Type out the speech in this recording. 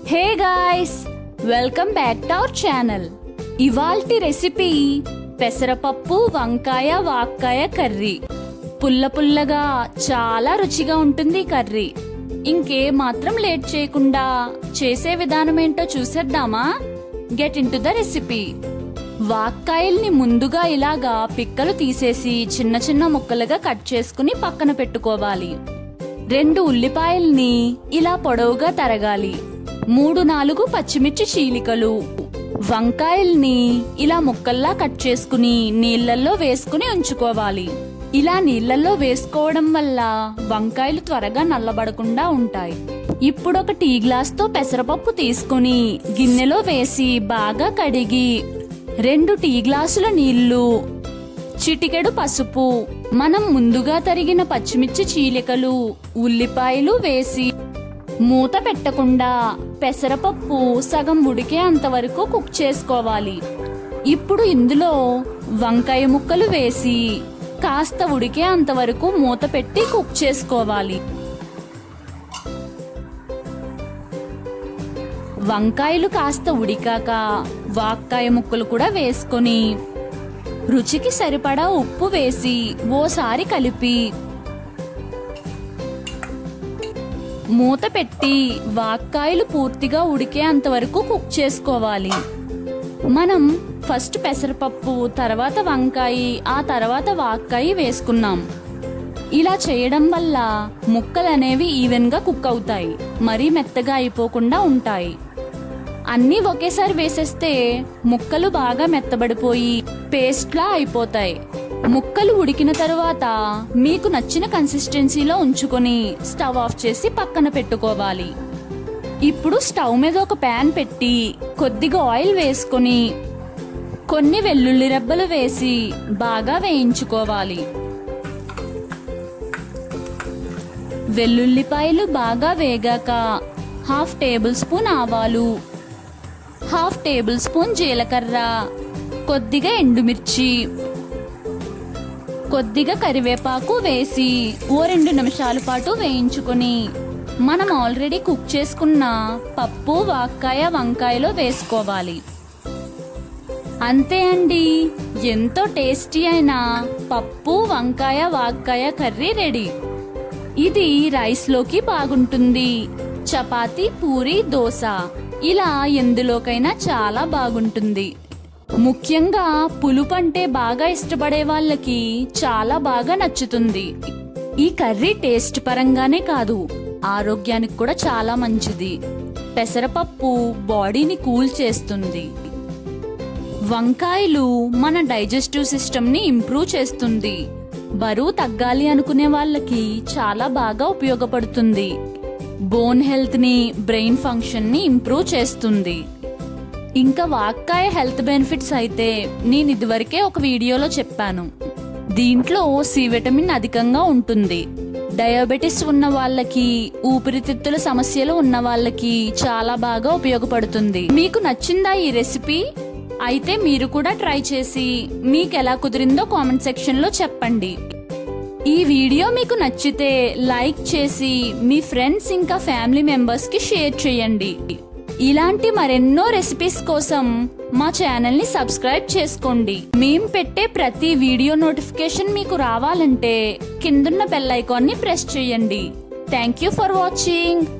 hey guys welcome back to our channel ఇవాల్టి recipe పెసరపప్పు వంకాయ వాక్కాయ కర్రీ పుల్ల పుల్లగా చాలా రుచిగా ఉంటుంది ఈ కర్రీ ఇంకే మాత్రం లేట్ చేయకుండా చేసే విధానం ఏంటో చూసేద్దామా గెట్ ఇన్ ద రెసిపీ వాక్కాయల్ని ముందుగా ఇలాగా పిక్కలు తీసేసి చిన్న చిన్న ముక్కలుగా కట్ చేసుకుని పక్కన పెట్టుకోవాలి రెండు ఉల్లిపాయల్ని ఇలా పొడవుగా తరగాలి మూడు నాలుగు పచ్చిమిర్చి చీలికలు వంకాయల్ని ఇలా ముక్కల్లా కట్ చేసుకుని నీళ్ళల్లో వేసుకుని ఉంచుకోవాలి ఇలా నీళ్ళల్లో వేసుకోవడం వల్ల వంకాయలు త్వరగా నల్లబడకుండా ఉంటాయి ఇప్పుడు ఒక టీ గ్లాస్ తో పెసరపప్పు తీసుకుని గిన్నెలో వేసి బాగా కడిగి రెండు టీ గ్లాసుల నీళ్లు చిటికెడు పసుపు మనం ముందుగా తరిగిన పచ్చిమిర్చి చీలికలు ఉల్లిపాయలు వేసి మూత పెట్టకుండా పెసరపప్పు సగం ఉడికే అంతవరకు కుక్ చేసుకోవాలి ఇప్పుడు ఇందులో వంకాయ ముక్కలు వేసి కాస్త ఉడికే అంతవరకు మూత పెట్టి కుక్ చేసుకోవాలి వంకాయలు కాస్త ఉడికాక వాక్కాయ ముక్కలు కూడా వేసుకొని రుచికి సరిపడా ఉప్పు వేసి ఓసారి కలిపి మూత పెట్టి వాక్కాయలు పూర్తిగా ఉడికే అంతవరకు కుక్ చేసుకోవాలి మనం ఫస్ట్ పెసరపప్పు తర్వాత వంకాయ ఆ తర్వాత వాక్కాయ వేసుకున్నాం ఇలా చేయడం వల్ల ముక్కలు అనేవి ఈవెన్ గా కుక్ అవుతాయి మరీ మెత్తగా అయిపోకుండా ఉంటాయి అన్నీ ఒకేసారి వేసేస్తే ముక్కలు బాగా మెత్తబడిపోయి పేస్ట్లా అయిపోతాయి ముక్కలు ఉడికిన తరువాత మీకు నచ్చిన కన్సిస్టెన్సీలో ఉంచుకొని స్టవ్ ఆఫ్ చేసి పక్కన పెట్టుకోవాలి ఇప్పుడు స్టవ్ మీద ఒక ప్యాన్ పెట్టి కొద్దిగా ఆయిల్ వేసుకొని కొన్ని వెల్లుల్లి రెబ్బలు వేసి బాగా వేయించుకోవాలి వెల్లుల్లిపాయలు బాగా వేగాక హాఫ్ టేబుల్ స్పూన్ ఆవాలు హాఫ్ టేబుల్ స్పూన్ జీలకర్ర కొద్దిగా ఎండుమిర్చి కొద్దిగా కరివేపాకు వేసి ఓ రెండు నిమిషాల పాటు వేయించుకొని మనం ఆల్రెడీ కుక్ చేసుకున్న పప్పు వాక్కాయ వంకాయలో వేసుకోవాలి అంతే అండి ఎంతో టేస్టీ అయిన పప్పు వంకాయ వాక్కాయ కర్రీ రెడీ ఇది రైస్లోకి బాగుంటుంది చపాతి పూరి దోశ ఇలా ఎందులోకైనా చాలా బాగుంటుంది ముఖ్యంగా పులుపు అంటే బాగా ఇష్టపడే వాళ్ళకి చాలా బాగా నచ్చుతుంది ఈ కర్రీ టేస్ట్ పరంగానే కాదు ఆరోగ్యానికి కూడా చాలా మంచిది పెసరపప్పు బాడీని కూల్ చేస్తుంది వంకాయలు మన డైజెస్టివ్ సిస్టమ్ ని ఇంప్రూవ్ చేస్తుంది బరువు తగ్గాలి అనుకునే వాళ్ళకి చాలా బాగా ఉపయోగపడుతుంది బోన్ హెల్త్ ని బ్రెయిన్ ఫంక్షన్ ని ఇంప్రూవ్ చేస్తుంది ఇంకా వాక్కాయ హెల్త్ బెనిఫిట్స్ అయితే నేను ఇదివరకే ఒక వీడియోలో చెప్పాను దీంట్లో సి విటమిన్ అధికంగా ఉంటుంది డయాబెటిస్ ఉన్న వాళ్ళకి ఊపిరితిత్తుల సమస్యలు ఉన్న వాళ్ళకి చాలా బాగా ఉపయోగపడుతుంది మీకు నచ్చిందా ఈ రెసిపీ అయితే మీరు కూడా ట్రై చేసి మీకు ఎలా కుదిరిందో కామెంట్ సెక్షన్ లో చెప్పండి ఈ వీడియో మీకు నచ్చితే లైక్ చేసి మీ ఫ్రెండ్స్ ఇంకా ఫ్యామిలీ మెంబర్స్ కి షేర్ చేయండి ఇలాంటి మరెన్నో రెసిపీస్ కోసం మా ఛానల్ ని సబ్స్క్రైబ్ చేసుకోండి మేం పెట్టే ప్రతి వీడియో నోటిఫికేషన్ మీకు రావాలంటే కిందున్న బెల్ ఐకాన్ ని ప్రెస్ చేయండి థ్యాంక్ యూ ఫర్ వాచింగ్